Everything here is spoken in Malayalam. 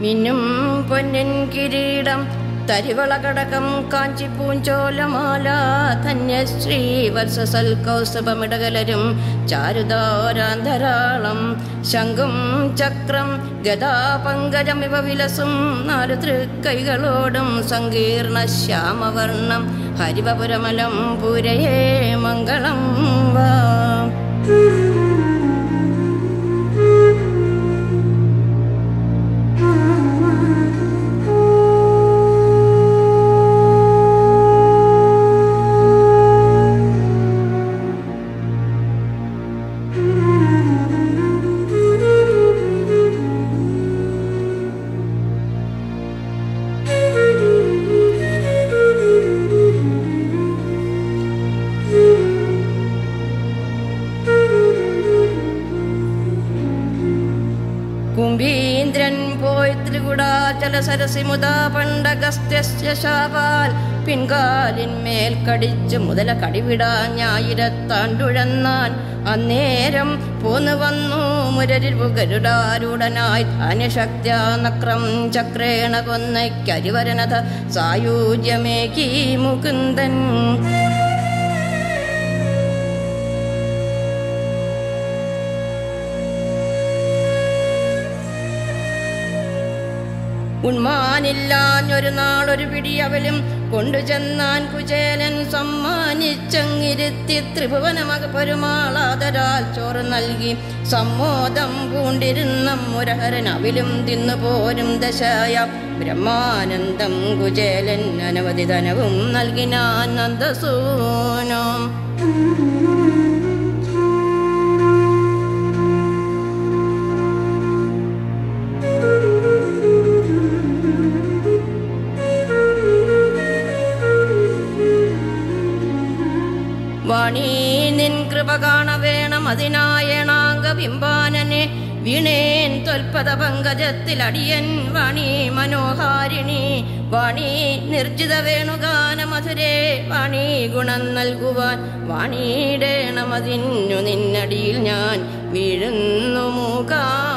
മിന്നും പൊന്നിൻ കിരീടം തരിവള കടകം കാഞ്ചിപ്പൂഞ്ചോലമാല ധന്യശ്രീ വത്സസൽ കൗസ്തുഭമിടകലരും ചാരുതാരാന്തരാളം ശംഖും ചക്രം ഗദാപങ്കജം ഇവ വിലസും നാലു തൃക്കൈകളോടും സങ്കീർണ ശ്യാമവർണം ഹരിവപുരമലം പുരയേ മംഗളം വാ കുംഭീന്ദ്രൻ പോയി ത്രികുടാചല സരസി മുതാ പണ്ടഗസ്ത്യ ശാപാൽ പിൻകാലിന്മേൽ കടിച്ചു മുതല കടിവിടാഞ്ഞായിരത്താണ്ടുഴന്നാൻ അന്നേരം പോന്നു വന്നു മുരരിൽ ഗരുഡാരൂഢനായി ധാന്യശക്ത്യ നക്രം ചക്രേണ കൊന്നയ്ക്കരിവരനഥ സായൂജ്യമേകീ മുകുന്ദൻ ഉണ്മാനില്ലാഞ്ഞൊരു നാളൊരു പിടി അവലും കൊണ്ടുചെന്നാൻ കുചേലൻ സമ്മാനിച്ചങ്ങിരുത്തി ത്രിഭുവനമക പെരുമാളാതരാൽ ചോറ് നൽകി സമ്മോദം പൂണ്ടിരുന്ന മുരഹരൻ അവിലും തിന്നു പോരും ദശായ ബ്രഹ്മാനന്ദം കുചേലൻ അനവധി ധനവും നൽകിനാൻ നന്ദസൂനം വാണി നിൻ കൃപ കാണ വേണം അതിനായണാംഗ ബിംബാനനെ വീണേൻ തൊൽപത പങ്കജത്തിൽ അടിയൻ വാണി മനോഹാരിണി വാണി നിർജിത വേണുഗാന മധുരേ വാണി ഗുണം നൽകുവാൻ വാണിയിടേണമതിന്നു നിന്നടിയിൽ ഞാൻ വീഴുന്നു മൂകാ